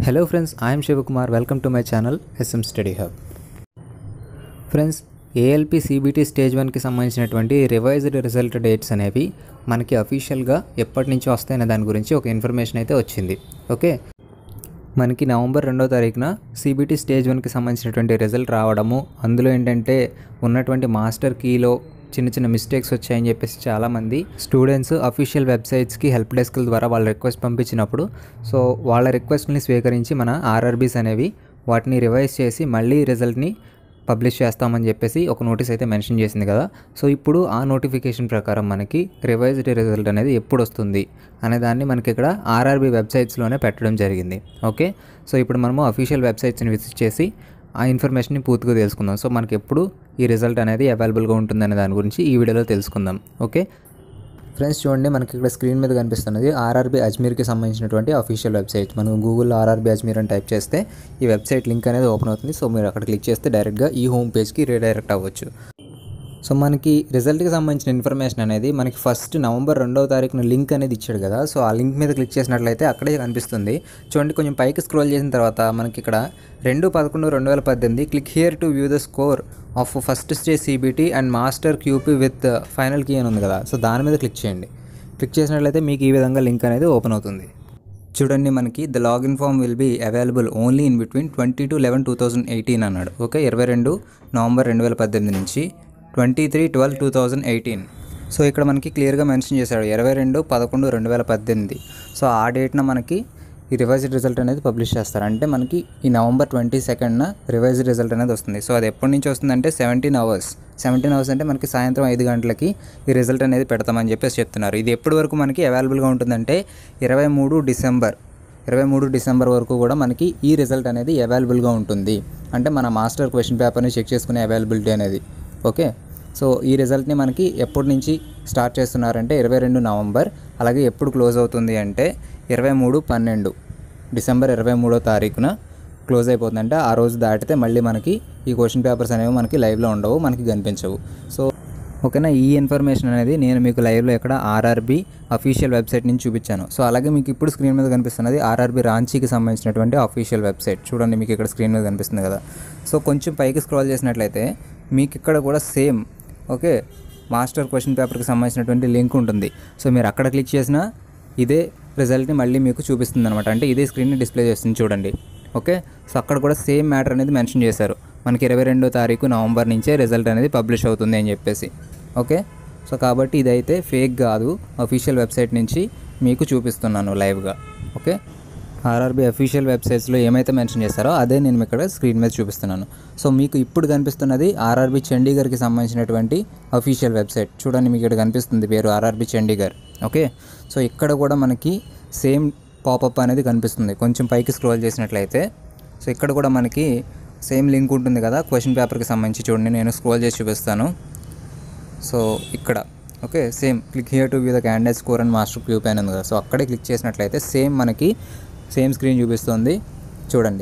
hello friends I'm Shivakumar welcome to my channel SM study hub friends ALP CBT stage వన్కి సంబంధించినటువంటి revised result dates అనేవి మనకి అఫీషియల్గా ఎప్పటి నుంచి వస్తాయనే దాని గురించి ఒక ఇన్ఫర్మేషన్ అయితే వచ్చింది ఓకే మనకి నవంబర్ రెండో తారీఖున సిబిటి స్టేజ్ వన్కి సంబంధించినటువంటి రిజల్ట్ రావడము అందులో ఏంటంటే ఉన్నటువంటి మాస్టర్ కీలో చిన్న చిన్న మిస్టేక్స్ వచ్చాయని చెప్పేసి చాలామంది స్టూడెంట్స్ అఫీషియల్ వెబ్సైట్స్కి హెల్ప్ డెస్క్ల ద్వారా వాళ్ళ రిక్వెస్ట్ పంపించినప్పుడు సో వాళ్ళ రిక్వెస్ట్ని స్వీకరించి మన ఆర్ఆర్బీస్ అనేవి వాటిని రివైజ్ చేసి మళ్ళీ రిజల్ట్ని పబ్లిష్ చేస్తామని చెప్పేసి ఒక నోటీస్ అయితే మెన్షన్ చేసింది కదా సో ఇప్పుడు ఆ నోటిఫికేషన్ ప్రకారం మనకి రివైజ్డ్ రిజల్ట్ అనేది ఎప్పుడు వస్తుంది అనే దాన్ని మనకి ఇక్కడ ఆర్ఆర్బీ వెబ్సైట్స్లోనే పెట్టడం జరిగింది ఓకే సో ఇప్పుడు మనము అఫీషియల్ వెబ్సైట్స్ని విజిట్ చేసి ఆ ఇన్ఫర్మేషన్ని పూర్తిగా తెలుసుకుందాం సో మనకి ఎప్పుడు ఈ రిజల్ట్ అనేది అవైలబుల్గా ఉంటుందనే దాని గురించి ఈ వీడియోలో తెలుసుకుందాం ఓకే ఫ్రెండ్స్ చూడండి మనకి ఇక్కడ స్క్రీన్ మీద కనిపిస్తున్నది ఆర్ఆర్బీ అజ్మీర్కి సంబంధించినటువంటి అఫీషియల్ వెబ్సైట్ మనం గూగుల్లో ఆర్ఆర్బీ అజ్మీర్ అని టైప్ చేస్తే ఈ వెబ్సైట్ లింక్ అనేది ఓపెన్ అవుతుంది సో మీరు అక్కడ క్లిక్ చేస్తే డైరెక్ట్గా ఈ హోమ్ పేజ్కి రీడైరెక్ట్ అవ్వచ్చు సో మనకి రిజల్ట్కి సంబంధించిన ఇన్ఫర్మేషన్ అనేది మనకి ఫస్ట్ నవంబర్ రెండవ తారీఖున లింక్ అనేది ఇచ్చాడు కదా సో ఆ లింక్ మీద క్లిక్ చేసినట్లయితే అక్కడే కనిపిస్తుంది చూడండి కొంచెం పైకి స్క్రోల్ చేసిన తర్వాత మనకి ఇక్కడ రెండు పదకొండు రెండు వేల పద్దెనిమిది click here to view the score of first stage CBT and master QP with final key అని ఉంది కదా సో దాని మీద క్లిక్ చేయండి క్లిక్ చేసినట్లయితే మీకు ఈ విధంగా లింక్ అనేది ఓపెన్ అవుతుంది చూడండి మనకి the login form will be available only in between twenty two eleven two thousand eighteen అన్నాడు ఓకే ఇరవై రెండు నవంబర్ రెండు వేల పద్దెనిమిది నుంచి twenty three twelve two thousand eighteen so ఇక్కడ మనకి క్లియర్గా మెన్షన్ చేశాడు ఇరవై రెండు పదకొండు రెండు వేల పద్దెనిమిది సో ఆ డేట్న మనకి ఈ రివైజ్డ్ రిజల్ట్ అనేది పబ్లిష్ చేస్తారు అంటే మనకి ఈ నవంబర్ ట్వంటీ సెకండ్న రివైజ్డ్ రిజల్ట్ అనేది వస్తుంది సో అది ఎప్పటి నుంచి వస్తుందంటే సెవెంటీన్ అవర్స్ సెవెంటీన్ అవర్స్ అంటే మనకి సాయంత్రం ఐదు గంటలకి ఈ రిజల్ట్ అనేది పెడతామని చెప్పేసి చెప్తున్నారు ఇది ఎప్పటి వరకు మనకి అవైలబుల్గా ఉంటుందంటే ఇరవై మూడు డిసెంబర్ ఇరవై మూడు డిసెంబర్ వరకు కూడా మనకి ఈ రిజల్ట్ అనేది అవైలబుల్గా ఉంటుంది అంటే మన మాస్టర్ క్వశ్చన్ పేపర్ని చెక్ చేసుకునే అవైలబిలిటీ అనేది ఓకే సో ఈ రిజల్ట్ని మనకి ఎప్పటి నుంచి స్టార్ట్ చేస్తున్నారంటే ఇరవై రెండు నవంబర్ అలాగే ఎప్పుడు క్లోజ్ అవుతుంది అంటే ఇరవై మూడు పన్నెండు డిసెంబర్ ఇరవై మూడో తారీఖున క్లోజ్ అయిపోతుంది అంటే ఆ రోజు దాటితే మళ్ళీ మనకి ఈ క్వశ్చన్ పేపర్స్ అనేవి మనకి లైవ్లో ఉండవు మనకి కనిపించవు సో ఓకేనా ఈ ఇన్ఫర్మేషన్ అనేది నేను మీకు లైవ్లో ఇక్కడ ఆర్ఆర్బీ అఫీషియల్ వెబ్సైట్ నుంచి చూపించాను సో అలాగే మీకు ఇప్పుడు స్క్రీన్ మీద కనిపిస్తున్నది ఆర్ఆర్బీ రాంచీకి సంబంధించినటువంటి అఫీషియల్ వెబ్సైట్ చూడండి మీకు ఇక్కడ స్క్రీన్ మీద కనిపిస్తుంది కదా సో కొంచెం పైకి స్క్రోల్ చేసినట్లయితే మీకు ఇక్కడ కూడా సేమ్ ఓకే మాస్టర్ క్వశ్చన్ పేపర్కి సంబంధించినటువంటి లింక్ ఉంటుంది సో మీరు అక్కడ క్లిక్ చేసినా ఇదే రిజల్ట్ని మళ్ళీ మీకు చూపిస్తుంది అనమాట అంటే ఇదే స్క్రీన్ని డిస్ప్లే చేస్తుంది చూడండి ఓకే సో అక్కడ కూడా సేమ్ మ్యాటర్ అనేది మెన్షన్ చేశారు మనకి ఇరవై రెండో తారీఖు నవంబర్ నుంచే రిజల్ట్ అనేది పబ్లిష్ అవుతుంది అని చెప్పేసి ఓకే సో కాబట్టి ఇదైతే ఫేక్ కాదు అఫీషియల్ వెబ్సైట్ నుంచి మీకు చూపిస్తున్నాను లైవ్గా ఓకే ఆర్ఆర్బీ అఫీషియల్ వెబ్సైట్స్లో ఏమైతే మెన్షన్ చేస్తారో అదే నేను మీకు ఇక్కడ స్క్రీన్ మీద చూపిస్తున్నాను సో మీకు ఇప్పుడు కనిపిస్తున్నది ఆర్ఆర్బీ చండీగఢ్కి సంబంధించినటువంటి అఫీషియల్ వెబ్సైట్ చూడండి మీకు ఇక్కడ కనిపిస్తుంది పేరు ఆర్ఆర్బీ చండీగఢ్ ఓకే సో ఇక్కడ కూడా మనకి సేమ్ పాపప్ అనేది కనిపిస్తుంది కొంచెం పైకి స్క్రోల్ చేసినట్లయితే సో ఇక్కడ కూడా మనకి సేమ్ లింక్ ఉంటుంది కదా క్వశ్చన్ పేపర్కి సంబంధించి చూడండి నేను స్క్రోల్ చేసి చూపిస్తాను సో ఇక్కడ okay same click here to view the candidate score and master QP అని ఉంది కదా సో అక్కడే క్లిక్ చేసినట్లయితే సేమ్ మనకి సేమ్ స్క్రీన్ చూపిస్తుంది చూడండి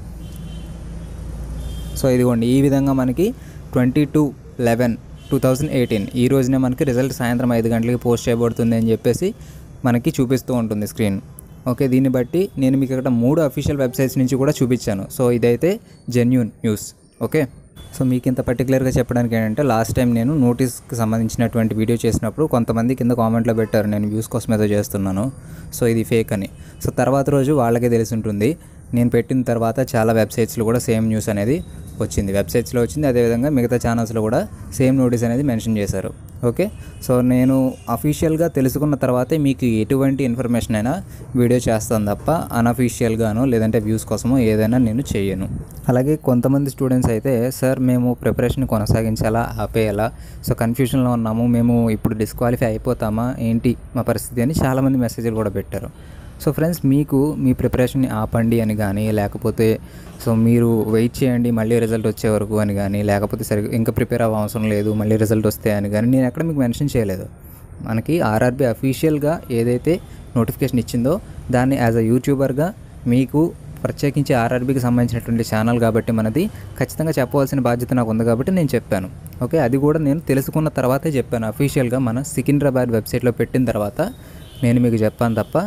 సో ఇదిగోండి ఈ విధంగా మనకి twenty two eleven two thousand eighteen ఈ రోజునే మనకి రిజల్ట్ సాయంత్రం ఐదు గంటలకి పోస్ట్ చేయబడుతుంది అని చెప్పేసి మనకి చూపిస్తూ ఉంటుంది స్క్రీన్ ఓకే దీన్ని బట్టి నేను మీకు ఇక్కడ మూడు అఫీషియల్ వెబ్సైట్స్ నుంచి కూడా చూపించాను సో ఇదైతే జెన్యున్ న్యూస్ ఓకే సో మీకు ఇంత పర్టికులర్గా చెప్పడానికి ఏంటంటే లాస్ట్ టైం నేను నోటీస్కి సంబంధించినటువంటి వీడియో చేసినప్పుడు కొంతమంది కింద కామెంట్లో పెట్టారు నేను వ్యూస్ కోసం ఏదో చేస్తున్నాను సో ఇది ఫేక్ అని సో తర్వాత రోజు వాళ్ళకే తెలిసి ఉంటుంది నేను పెట్టిన తర్వాత చాలా వెబ్సైట్స్లో కూడా సేమ్ న్యూస్ అనేది వచ్చింది వెబ్సైట్స్లో వచ్చింది అదేవిధంగా మిగతా ఛానల్స్లో కూడా సేమ్ నోటీస్ అనేది మెన్షన్ చేశారు ఓకే సో నేను అఫీషియల్గా తెలుసుకున్న తర్వాతే మీకు ఎటువంటి ఇన్ఫర్మేషన్ అయినా వీడియో చేస్తాను తప్ప అన్అఫీషియల్గాను లేదంటే వ్యూస్ కోసమో ఏదైనా నేను చేయను అలాగే కొంతమంది స్టూడెంట్స్ అయితే సార్ మేము ప్రిపరేషన్ కొనసాగించాలా ఆపేయాలా సో కన్ఫ్యూషన్లో ఉన్నాము మేము ఇప్పుడు డిస్క్వాలిఫై అయిపోతామా ఏంటి మా పరిస్థితి అని చాలామంది మెసేజ్లు కూడా పెట్టారు సో ఫ్రెండ్స్ మీకు మీ ప్రిపరేషన్ని ఆపండి అని కానీ లేకపోతే సో మీరు వెయిట్ చేయండి మళ్ళీ రిజల్ట్ వచ్చే వరకు అని కానీ లేకపోతే సరిగ్గా ఇంకా ప్రిపేర్ అవ్వ అవసరం లేదు మళ్ళీ రిజల్ట్ వస్తే అని కానీ నేను ఎక్కడ మీకు మెన్షన్ చేయలేదు మనకి ఆర్ఆర్బీ అఫీషియల్గా ఏదైతే నోటిఫికేషన్ ఇచ్చిందో దాన్ని యాజ్ అ యూట్యూబర్గా మీకు ప్రత్యేకించి ఆర్ఆర్బీకి సంబంధించినటువంటి ఛానల్ కాబట్టి మనది ఖచ్చితంగా చెప్పవలసిన బాధ్యత నాకు ఉంది కాబట్టి నేను చెప్పాను ఓకే అది కూడా నేను తెలుసుకున్న తర్వాతే చెప్పాను అఫీషియల్గా మన సికింద్రాబాద్ వెబ్సైట్లో పెట్టిన తర్వాత నేను మీకు చెప్పాను తప్ప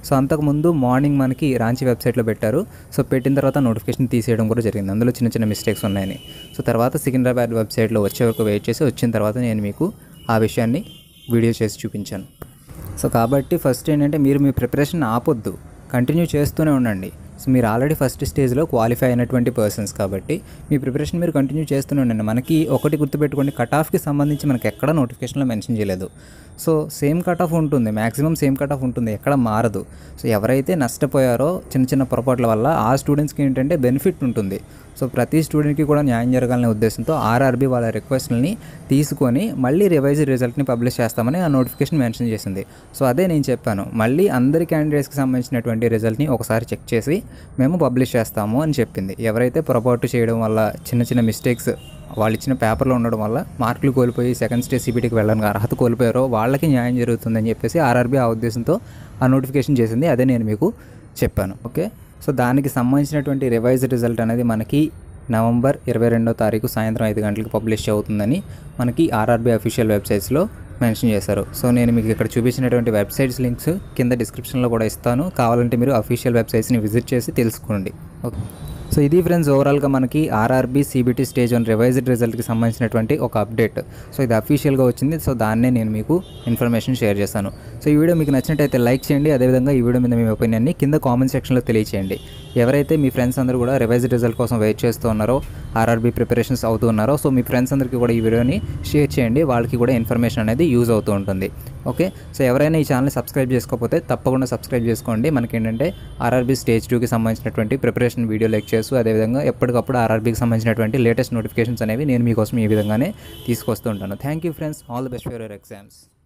సో అంతకుముందు మార్నింగ్ మనకి రాంచీ వెబ్సైట్లో పెట్టారు సో పెట్టిన తర్వాత నోటిఫికేషన్ తీసేయడం కూడా జరిగింది అందులో చిన్న చిన్న మిస్టేక్స్ ఉన్నాయని సో తర్వాత సికింద్రాబాద్ వెబ్సైట్లో వచ్చే వరకు వెయిట్ చేసి వచ్చిన తర్వాత నేను మీకు ఆ విషయాన్ని వీడియో చేసి చూపించాను సో కాబట్టి ఫస్ట్ ఏంటంటే మీరు మీ ప్రిపరేషన్ ఆపొద్దు కంటిన్యూ చేస్తూనే ఉండండి సో మీరు ఆల్రెడీ ఫస్ట్ స్టేజ్లో క్వాలిఫై అయినటువంటి పర్సన్స్ కాబట్టి మీ ప్రిపరేషన్ మీరు కంటిన్యూ చేస్తూనే ఉండండి మనకి ఒకటి గుర్తుపెట్టుకోండి కట్ ఆఫ్కి సంబంధించి మనకి ఎక్కడ నోటిఫికేషన్లో మెన్షన్ చేయలేదు సో సేమ్ కట్ ఆఫ్ ఉంటుంది మ్యాక్సిమం సేమ్ కట్ ఆఫ్ ఉంటుంది ఎక్కడ మారదు సో ఎవరైతే నష్టపోయారో చిన్న చిన్న పొరపాట్ల వల్ల ఆ స్టూడెంట్స్కి ఏంటంటే బెనిఫిట్ ఉంటుంది సో ప్రతి స్టూడెంట్కి కూడా న్యాయం జరగాలనే ఉద్దేశంతో ఆర్ఆర్బీ వాళ్ళ రిక్వెస్ట్ని తీసుకొని మళ్ళీ రివైజ్ రిజల్ట్ని పబ్లిష్ చేస్తామని ఆ నోటిఫికేషన్ మెన్షన్ చేసింది సో అదే నేను చెప్పాను మళ్ళీ అందరి క్యాండిడేట్స్కి సంబంధించినటువంటి రిజల్ట్ని ఒకసారి చెక్ చేసి మేము పబ్లిష్ చేస్తాము అని చెప్పింది ఎవరైతే పొరపాటు చేయడం వల్ల చిన్న చిన్న మిస్టేక్స్ వాళ్ళు ఇచ్చిన పేపర్లో ఉండడం వల్ల మార్కులు కోల్పోయి సెకండ్ స్టేజ్ సిబిటీకి వెళ్ళడానికి అర్హత కోల్పోయారో వాళ్ళకి న్యాయం జరుగుతుందని చెప్పేసి ఆర్ఆర్బీ ఆ ఉద్దేశంతో ఆ నోటిఫికేషన్ చేసింది అదే నేను మీకు చెప్పాను ఓకే సో దానికి సంబంధించినటువంటి రివైజ్ రిజల్ట్ అనేది మనకి నవంబర్ ఇరవై రెండో తారీఖు సాయంత్రం ఐదు గంటలకు పబ్లిష్ అవుతుందని మనకి ఆర్ఆర్బీ అఫీషియల్ వెబ్సైట్స్లో మెన్షన్ చేశారు సో నేను మీకు ఇక్కడ చూపించినటువంటి వెబ్సైట్స్ లింక్స్ కింద డిస్క్రిప్షన్లో కూడా ఇస్తాను కావాలంటే మీరు అఫీషియల్ వెబ్సైట్స్ని విజిట్ చేసి తెలుసుకోండి ఓకే సో ఇది ఫ్రెండ్స్ ఓవరాల్గా మనకి RRB CBT stage one revised రిజల్ట్కి సంబంధించినటువంటి ఒక అప్డేట్ సో ఇది అఫీషియల్గా వచ్చింది సో దాన్నే నేను మీకు ఇన్ఫర్మేషన్ షేర్ చేస్తాను సో ఈ వీడియో మీకు నచ్చినట్టయితే లైక్ చేయండి అదేవిధంగా ఈ వీడియో మీద మీ ఒపీనియన్ని కింద కామెంట్ సెక్షన్లో తెలియచేయండి ఎవరైతే మీ ఫ్రెండ్స్ అందరూ కూడా రివైజ్డ్ రిజల్ట్ కోసం వెయిట్ చేస్తూ ఉన్నారో ఆర్ఆర్బీ ప్రిపరేషన్స్ అవుతూ ఉన్నారో సో మీ ఫ్రెండ్స్ అందరికీ కూడా ఈ వీడియోని షేర్ చేయండి వాళ్ళకి కూడా ఇన్ఫర్మేషన్ అనేది యూజ్ అవుతూ ఉంటుంది ఓకే సో ఎవరైనా ఈ ఛానల్ని సబ్స్క్రైబ్ చేసుకోకపోతే తప్పకుండా సబ్స్క్రైబ్ చేసుకోండి మనకి ఏంటంటే ఆర్ఆర్బీ స్టేజ్ టూకి సంబంధించినటువంటి ప్రిపరేషన్ వీడియో లెక్చర్స్ అదేవిధంగా ఎప్పటికప్పుడు ఆర్ఆర్బీకి సంబంధించినటువంటి లేటెస్ట్ నోటిఫికేషన్స్ అనేవి నేను మీకోసం ఈ విధంగానే తీసుకొస్తూ ఉంటాను thank you friends all the best for your exams